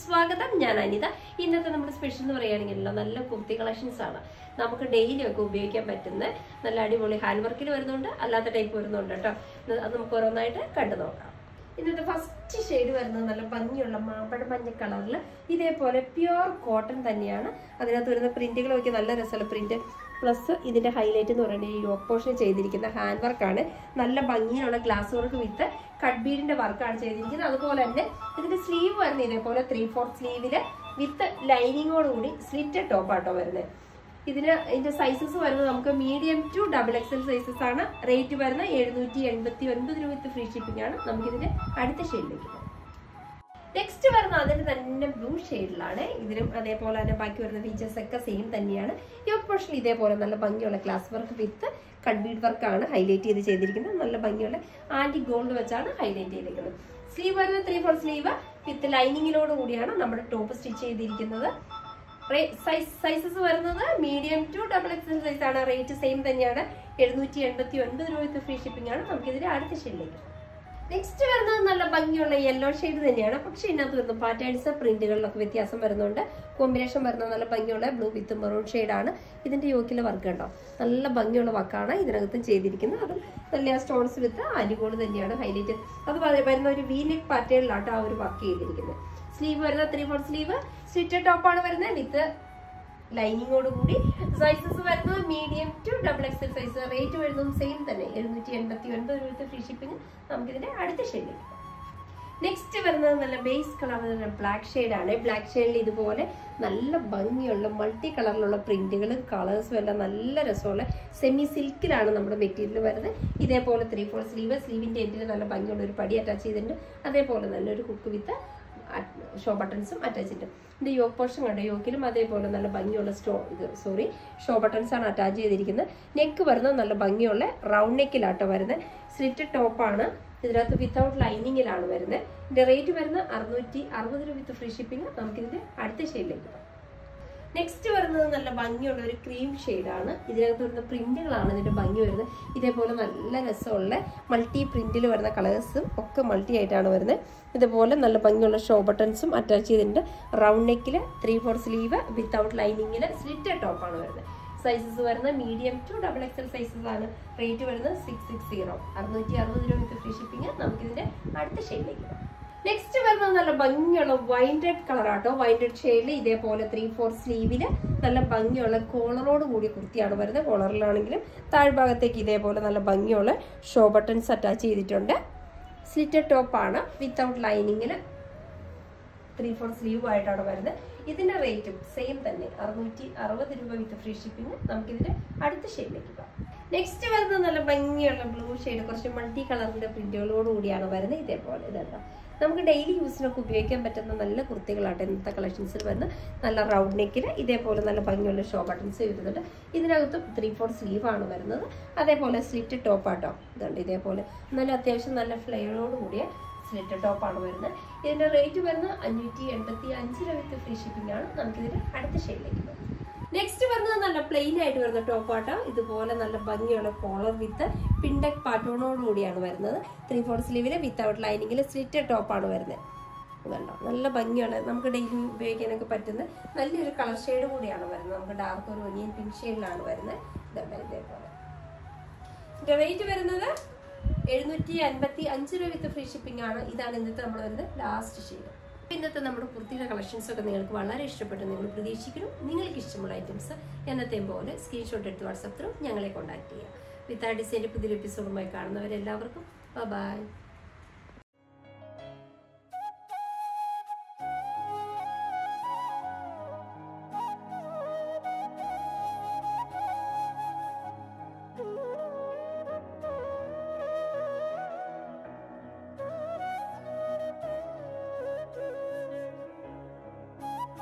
സ്വാഗതം ഞാൻ അനിത ഇന്നത്തെ നമ്മുടെ സ്പെഷ്യൽ എന്ന് പറയുകയാണെങ്കിലോ നല്ല കുർത്തി കളക്ഷൻസ് ആണ് നമുക്ക് ഡെയിലി ഒക്കെ ഉപയോഗിക്കാൻ പറ്റുന്ന നല്ല അടിപൊളി ഹാൻഡ് വർക്കിൽ വരുന്നുണ്ട് അല്ലാത്ത ടൈപ്പ് വരുന്നുണ്ട് കേട്ടോ ഇത് അത് നമുക്ക് ഓരോന്നായിട്ട് കണ്ടു നോക്കാം ഇന്നത്തെ ഫസ്റ്റ് ഷെയ്ഡ് വരുന്നത് നല്ല ഭംഗിയുള്ള മാമ്പഴ മഞ്ഞ കളറിൽ ഇതേപോലെ പ്യുവർ കോട്ടൺ തന്നെയാണ് അതിനകത്ത് വരുന്ന പ്രിന്റുകളൊക്കെ നല്ല രസമുള്ള പ്രിന്റ് പ്ലസ് ഇതിന്റെ ഹൈലൈറ്റ് എന്ന് പറയുന്നത് ഈ യോക്ക് പോർഷൻ ചെയ്തിരിക്കുന്ന ഹാൻഡ് വർക്കാണ് നല്ല ഭംഗിയുള്ള ഗ്ലാസ് വർക്ക് വിത്ത് കട്ട് ബീഡിന്റെ വർക്കാണ് ചെയ്തിരിക്കുന്നത് അതുപോലെ തന്നെ ഇതിന്റെ സ്ലീവ് വരുന്നത് ഇതേപോലെ ത്രീ ഫോർത്ത് സ്ലീവില് വിത്ത് ലൈനിങ്ങോടുകൂടി സ്ലിറ്റ് ടോപ്പാട്ടോ വരുന്നത് ഇതിന് ഇതിന്റെ സൈസസ് വരുന്നത് നമുക്ക് medium to double XL sizes ആണ് റേറ്റ് വരുന്നത് എഴുന്നൂറ്റി എൺപത്തി ഒൻപത് രൂപ വിത്ത് ഫ്രീ ഷിപ്പിംഗ് ആണ് നമുക്കിതിന്റെ അടുത്ത ഷെയ്ഡിലേക്ക് പോകാം നെക്സ്റ്റ് വരുന്ന അതിന് തന്നെ ബ്ലൂ ഷെയ്ഡിലാണ് ഇതിനും അതേപോലെ തന്നെ ബാക്കി വരുന്ന ഫീച്ചേഴ്സ് ഒക്കെ സെയിം തന്നെയാണ് യോക്ക് പോർഷൻ ഇതേപോലെ നല്ല ഭംഗിയുള്ള ക്ലാസ് വർക്ക് വിത്ത് കൺബീഡ് വർക്കാണ് ഹൈലൈറ്റ് ചെയ്ത് ചെയ്തിരിക്കുന്നത് നല്ല ഭംഗിയുള്ള ആന്റി ഗോൾഡ് വെച്ചാണ് ഹൈലൈറ്റ് ചെയ്തിരിക്കുന്നത് സ്ലീവ് വരുന്നത് ത്രീ ഫോർ സ്ലീവ് വിത്ത് ലൈനിങ്ങിനോട് കൂടിയാണ് നമ്മുടെ ടോപ്പ് സ്റ്റിച്ച് ചെയ്തിരിക്കുന്നത് സൈസ് സൈസസ് വരുന്നത് medium to double XL size ആണ് റേറ്റ് സെയിം തന്നെയാണ് എഴുന്നൂറ്റി എൺപത്തി ഒൻപത് രൂപ വിത്ത് ഫ്രീ ഷിപ്പിംഗ് ആണ് നമുക്കിതിന്റെ അടുത്ത ഷെയ്ഡിലേക്ക് നെക്സ്റ്റ് വരുന്നത് നല്ല ഭംഗിയുള്ള യെല്ലോ ഷെയ്ഡ് തന്നെയാണ് പക്ഷെ ഇതിനകത്ത് വരുന്ന പാറ്റേൺസ് പ്രിന്റുകളിലൊക്കെ വ്യത്യാസം വരുന്നുണ്ട് കോമ്പിനേഷൻ വരുന്ന നല്ല ഭംഗിയുള്ള ബ്ലൂ വിത്ത് മെറൂൺ ആണ് ഇതിന്റെ യോക്കിലെ വർക്ക് ഉണ്ടോ നല്ല ഭംഗിയുള്ള വർക്കാണ് ഇതിനകത്തും ചെയ്തിരിക്കുന്നത് അതും നല്ല സ്റ്റോൺസ് വിത്ത് അലിഗോള് തന്നെയാണ് ഹൈലൈറ്റ് അത് വ- വരുന്ന ഒരു വി നെക്ക് പാറ്റേണിലാട്ടോ ആ ഒരു വർക്ക് ചെയ്തിരിക്കുന്നത് സ്ലീവ് വരുന്ന ത്രീ ഫോർ സ്ലീവ് സ്ലിറ്റ് ടോപ്പാണ് വരുന്നത് വിത്ത് ലൈനിങ്ങോട് കൂടി സൈസസ് വരുന്നത് medium to double XL size rate വരുന്നതും സെയിം തന്നെ എഴുന്നൂറ്റി എൺപത്തി ഒൻപത് രൂപത്തെ ഫ്രീ ഷിപ്പിംഗ് നമുക്കിതിന്റെ അടുത്ത ഷെയ്ഡിലേക്ക് നെക്സ്റ്റ് വരുന്നത് നല്ല ബേസ് കളർ ബ്ലാക്ക് ആണ് ബ്ലാക്ക് ഷെയ്ഡിൽ ഇതുപോലെ നല്ല ഭംഗിയുള്ള മൾട്ടി കളറിലുള്ള പ്രിന്റുകളും കളേഴ്സും എല്ലാം നല്ല രസമുള്ള സെമി സിൽക്കിലാണ് നമ്മുടെ മെറ്റീരിയൽ വരുന്നത് ഇതേപോലെ ത്രീ ഫോർ സ്ലീവ് സ്ലീവിന്റെ എൻഡിൽ നല്ല ഭംഗിയുള്ള ഒരു പടി അറ്റാച്ച് ചെയ്തിട്ടുണ്ട് അതേപോലെ നല്ലൊരു കുക്ക് വിത്ത് ഷോ ബട്ടൺസും അറ്റാച്ച് ചെയ്തിട്ടുണ്ട് ഇതിന്റെ യോക്ക് പോർഷൻ കണ്ടോ യോക്കിലും അതേപോലെ നല്ല ഭംഗിയുള്ള സ്റ്റോ ഇത് സോറി ഷോ ബട്ടൺസ് ആണ് അറ്റാച്ച് ചെയ്തിരിക്കുന്നത് നെക്ക് വരുന്നത് നല്ല ഭംഗിയുള്ള റൗണ്ട് നെക്കിലാട്ടോ വരുന്നത് സ്ലിറ്റ് ടോപ്പാണ് ഇതിനകത്ത് വിത്തൗട്ട് ലൈനിങ്ങിലാണ് വരുന്നത് ഇതിന്റെ റേറ്റ് വരുന്നത് അറുന്നൂറ്റി അറുപത് രൂപ വിത്ത് ഫ്രീ ഷിപ്പിംഗ് നമുക്കിതിന്റെ അടുത്ത ഷെയ്ഡിലേക്ക് പോകാം നെക്സ്റ്റ് വരുന്നത് നല്ല ഭംഗിയുള്ള ഒരു ക്രീം ആണ് ഇതിനകത്ത് വരുന്ന പ്രിന്റുകളാണ് ഇതിന്റെ ഭംഗി വരുന്നത് ഇതേപോലെ നല്ല രസമുള്ള മൾട്ടി പ്രിന്റിൽ വരുന്ന കളേഴ്സും ഒക്കെ മൾട്ടി ആയിട്ടാണ് വരുന്നത് ഇതുപോലെ നല്ല ഭംഗിയുള്ള ഷോ ബട്ടൺസും അറ്റാച്ച് ചെയ്തിട്ടുണ്ട് റൗണ്ട് നെക്കിൽ ത്രീ ഫോർ സ്ലീവ് വിത്തൗട്ട് ലൈനിങ്ങിൽ സ്ലിറ്റ് ടോപ്പാണ് വരുന്നത് സൈസസ് വരുന്നത് medium to double XL sizes ആണ് റേറ്റ് വരുന്നത് സിക്സ് സിക്സ് സീറോ അറുന്നൂറ്റി അറുപത് രൂപ വിത്ത് ഫ്രീ ഷിപ്പിംഗ് നമുക്കിതിന്റെ അടുത്ത ഷെയ്ഡിലേക്ക് പോകാം നെക്സ്റ്റ് വരുന്നത് നല്ല ഭംഗിയുള്ള വൈൻ റെഡ് കളർ ആട്ടോ വൈൻ റെഡ് ഷെയ്ഡിൽ ഇതേപോലെ ത്രീ ഫോർ സ്ലീവില് നല്ല ഭംഗിയുള്ള കോളറോട് കൂടി കുർത്തിയാണ് വരുന്നത് കോളറിലാണെങ്കിലും താഴ്ഭാഗത്തേക്ക് ഇതേപോലെ നല്ല ഭംഗിയുള്ള ഷോ ബട്ടൺസ് അറ്റാച്ച് ചെയ്തിട്ടുണ്ട് സ്ലിറ്റഡ് ടോപ്പാണ് വിത്തൗട്ട് ലൈനിങ്ങിൽ ത്രീ ഫോർ സ്ലീവ് ആയിട്ടാണ് വരുന്നത് ഇതിന്റെ റേറ്റും സെയിം തന്നെ അറുന്നൂറ്റി അറുപത് രൂപ വിത്ത് ഫ്രീ ഷിപ്പിംഗ് നമുക്കിതിന്റെ അടുത്ത ഷെയ്ഡിലേക്ക് പോകാം നെക്സ്റ്റ് വരുന്നത് നല്ല ഭംഗിയുള്ള ബ്ലൂ ഷെയ്ഡ് കുറച്ച് മൾട്ടി കളറിന്റെ പ്രിന്റുകളോട് കൂടിയാണ് വരുന്നത് ഇതേപോലെ ഇതെന്താ നമുക്ക് ഡെയിലി യൂസിനൊക്കെ ഉപയോഗിക്കാൻ പറ്റുന്ന നല്ല കുർത്തികളാണ് ഇന്നത്തെ കളക്ഷൻസിൽ വരുന്ന നല്ല റൗണ്ട് നെക്കിൽ ഇതേപോലെ നല്ല ഭംഗിയുള്ള ഷോ ബട്ടൺസ് വരുന്നുണ്ട് ഇതിനകത്ത് ത്രീ ഫോർ സ്ലീവ് ആണ് വരുന്നത് അതേപോലെ സ്ലിറ്റ് ടോപ്പ് ആട്ടോ ഇതുണ്ട് ഇതേപോലെ നല്ല അത്യാവശ്യം നല്ല ഫ്ലെയറോട് കൂടിയ സ്ലിറ്റ് ടോപ്പാണ് വരുന്നത് ഇതിന്റെ റേറ്റ് വരുന്നത് അഞ്ഞൂറ്റി എൺപത്തി അഞ്ച് രൂപ വിത്ത് ഫ്രീ ഷിപ്പിംഗ് ആണ് നമുക്കിതിന്റെ അടുത്ത ഷെയ്ഡിലേക്ക് പോകാം നെക്സ്റ്റ് വരുന്നത് നല്ല പ്ലെയിൻ ആയിട്ട് വരുന്ന ടോപ്പാട്ടോ ഇതുപോലെ നല്ല ഭംഗിയുള്ള കോളർ വിത്ത് പിൻഡക് പാറ്റേണോട് കൂടിയാണ് വരുന്നത് ത്രീ ഫോർ സ്ലീവില് വിത്തൗട്ട് ലൈനിങ്ങിൽ സ്ലിറ്റ് ടോപ്പാണ് വരുന്നത് ഇതുണ്ടോ നല്ല ഭംഗിയുള്ള നമുക്ക് ഡെയിലി ഉപയോഗിക്കാനൊക്കെ പറ്റുന്ന നല്ലൊരു കളർ ഷെയ്ഡ് കൂടിയാണ് വരുന്നത് നമുക്ക് ഡാർക്ക് ഒരു ഒനിയൻ പിങ്ക് ഷെയ്ഡിലാണ് വരുന്നത് ഇതുണ്ട് ഇതേപോലെ ഇതിന്റെ റേറ്റ് വരുന്നത് എഴുന്നൂറ്റി അൻപത്തി അഞ്ച് രൂപ വിത്ത് ഫ്രീ ഷിപ്പിംഗ് ആണ് ഇതാണ് ഇന്നത്തെ നമ്മൾ വരുന്നത് ലാസ്റ്റ് ഷെയ്ഡ് ഇന്നത്തെ നമ്മുടെ കുർത്തിയുടെ കളക്ഷൻസ് ഒക്കെ നിങ്ങൾക്ക് വളരെ ഇഷ്ടപ്പെട്ടു നിങ്ങൾ പ്രതീക്ഷിക്കുന്നു നിങ്ങൾക്ക് ഇഷ്ടമുള്ള ഐറ്റംസ് എന്നത്തെയും പോലെ സ്ക്രീൻഷോട്ട് എടുത്ത് വാട്സപ്പ് ത്രൂ ഞങ്ങളെ കോൺടാക്ട് ചെയ്യാം വിത്ത് ആ ഡിസൈൻ്റെ പുതിയൊരു എപ്പിസോഡുമായി കാണുന്നവരെല്ലാവർക്കും ബൈ